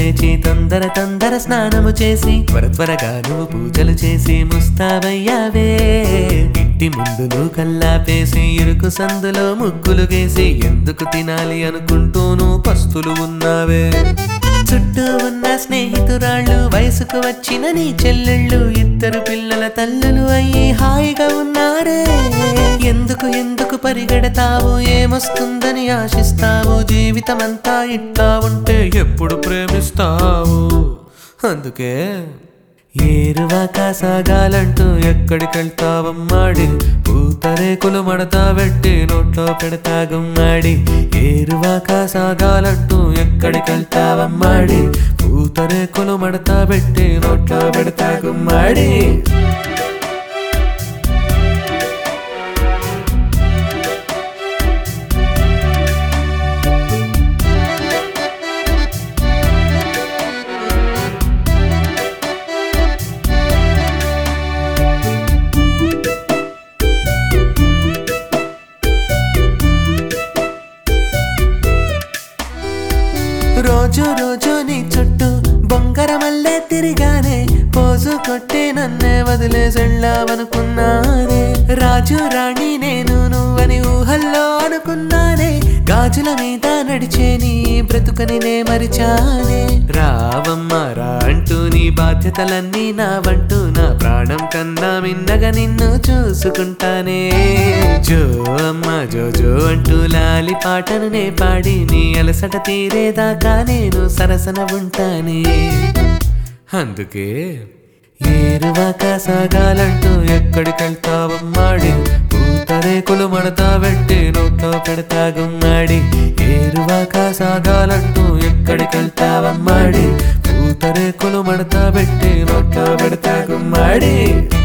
లేచి తొందర తొందర స్నానము చేసి త్వర త్వరగా నువ్వు పూజలు చేసి ముస్తాబయ్యావే ఇంటి ముందు నువ్వు కల్లాపేసి ఇరుకు సందులో ముగ్గులు గేసి ఎందుకు తినాలి అనుకుంటూను పస్తులు ఉన్నావే చుట్టూ ఉన్న స్నేహితురాళ్ళు వయసుకు వచ్చిన నీ చెల్లెళ్ళు ఇద్దరు పిల్లల తల్లులు అయ్యి హాయిగా ఉన్నారే ఎందుకు ఎందుకు పరిగెడతావు ఏమొస్తుందని ఆశిస్తావు జీవితమంతా ఇట్లా ఉంటే ఎప్పుడు ప్రేమిస్తావు అందుకే ఏరువాక సాగాలంటూ ఎక్కడికెళ్తావమ్మాడి పూతరేకులు మడతా పెట్టి నోట్లో పెడతా గుమ్మాడి ఏరువాక సాగాలంటూ ఎక్కడికెళ్తావమ్మాడి పూతరేకులు మడతా పెట్టి నోట్లో పెడతా గుమ్మాడి రోజు రోజు నీ చుట్టూ బొంగరమల్లే తిరిగానే పోజు కొట్టి నన్నే వదిలేసెళ్ళావనుకున్నానే రాజు రాణి నేను నువ్వని ఊహల్లో అనుకున్నానే గాజుల మీద నడిచే నీ బ్రతుకని నే మరిచానే రావమ్మ రా అంటూ నీ బాధ్యతలన్నీ నా వంటూ నా ప్రాణం కన్నా మిన్నగా నిన్ను చూసుకుంటానే జో అమ్మ జో జో అంటూ లాలి పాటను నే పాడి నీ అలసట తీరేదాకా నేను సరసన ఉంటానే అందుకే ఏరువాక సాగాలంటూ ఎక్కడికెళ్తావమ్మాడి పూతరేకులు మడతా పెట్టి నోట్లో పెడతా గుమ్మాడి ఏరువాక సాగాలంటూ ఎక్కడికెళ్తావమ్మాడి పూతరేకులు మడతా పెట్టి నోట్లో పెడతా గుమ్మాడి